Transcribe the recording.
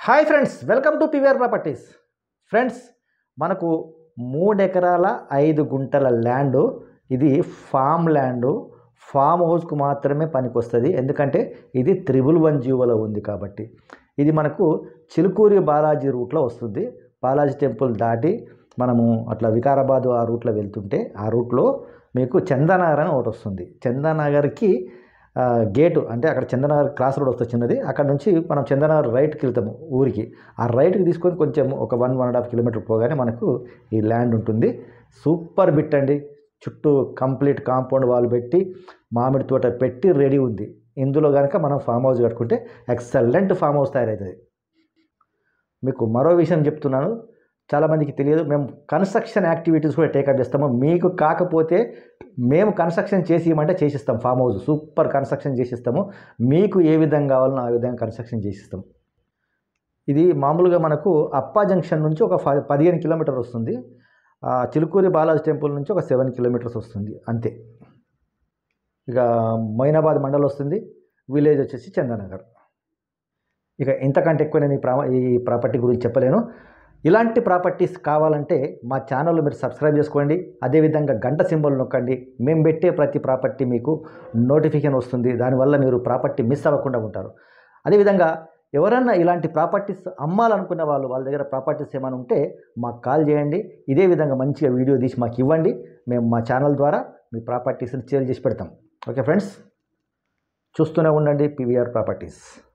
hi friends welcome to PVR properties friends మనకు మూడు ఎకరాల ఐదు గుంటల ల్యాండ్ ఇది ఫామ్ ల్యాండ్ ఫామ్ హౌస్కు మాత్రమే పనికొస్తుంది ఎందుకంటే ఇది త్రిబుల్ వన్ జీవోలో ఉంది కాబట్టి ఇది మనకు చిలుకూరి బాలాజీ రూట్లో వస్తుంది బాలాజీ టెంపుల్ దాటి మనము అట్లా వికారాబాద్ ఆ రూట్లో వెళ్తుంటే ఆ రూట్లో మీకు చందానగర్ అని ఒకటి వస్తుంది చందానగర్కి ఆ, గేటు అంటే అక్కడ చందనగర్ క్రాస్ రోడ్ వస్తుంది చిన్నది అక్కడ నుంచి మనం చందనగర్ రైట్కి వెళ్తాము ఊరికి ఆ రైట్కి తీసుకొని కొంచెం ఒక one one and half kilometer పోగానే మనకు ఈ ల్యాండ్ ఉంటుంది సూపర్ బిట్ అండి చుట్టూ కంప్లీట్ కాంపౌండ్ వాల్ పెట్టి మామిడి తోట పెట్టి రెడీ ఉంది ఇందులో కనుక మనం ఫామ్ హౌస్ కట్టుకుంటే ఎక్సలెంట్ ఫామ్ హౌస్ తయారవుతుంది మీకు మరో విషయం చెప్తున్నాను చాలామందికి తెలియదు మేము కన్స్ట్రక్షన్ యాక్టివిటీస్ కూడా టేకప్ చేస్తాము మీకు కాకపోతే మేము కన్స్ట్రక్షన్ చేసి ఇవ్వమంటే చేసిస్తాం ఫామ్ హౌస్ సూపర్ కన్స్ట్రక్షన్ చేసిస్తాము మీకు ఏ విధంగా కావాలనో ఆ విధంగా కన్స్ట్రక్షన్ చేసిస్తాం ఇది మామూలుగా మనకు అప్పా జంక్షన్ నుంచి ఒక ఫ పదిహేను కిలోమీటర్ వస్తుంది ఆ, చిలుకూరి బాలాజీ టెంపుల్ నుంచి ఒక సెవెన్ కిలోమీటర్స్ వస్తుంది అంతే ఇక మొయినాబాద్ మండల్ వస్తుంది విలేజ్ వచ్చేసి చందనగర్ ఇక ఇంతకంటే ఎక్కువ నేను ఈ ప్రా ఈ ప్రాపర్టీ గురించి చెప్పలేను ఇలాంటి ప్రాపర్టీస్ కావాలంటే మా ఛానల్ మీరు సబ్స్క్రైబ్ చేసుకోండి అదేవిధంగా గంట సింబల్ నొక్కండి మేము పెట్టే ప్రతి ప్రాపర్టీ మీకు నోటిఫికేషన్ వస్తుంది దానివల్ల మీరు ప్రాపర్టీ మిస్ అవ్వకుండా ఉంటారు అదేవిధంగా ఎవరన్నా ఇలాంటి ప్రాపర్టీస్ అమ్మాలనుకునే వాళ్ళు వాళ్ళ దగ్గర ప్రాపర్టీస్ ఏమైనా ఉంటే మాకు కాల్ చేయండి ఇదే విధంగా మంచిగా వీడియో తీసి మాకు ఇవ్వండి మేము మా ఛానల్ ద్వారా మీ ప్రాపర్టీస్ని సేల్ చేసి పెడతాం ఓకే ఫ్రెండ్స్ చూస్తూనే ఉండండి పీవీఆర్ ప్రాపర్టీస్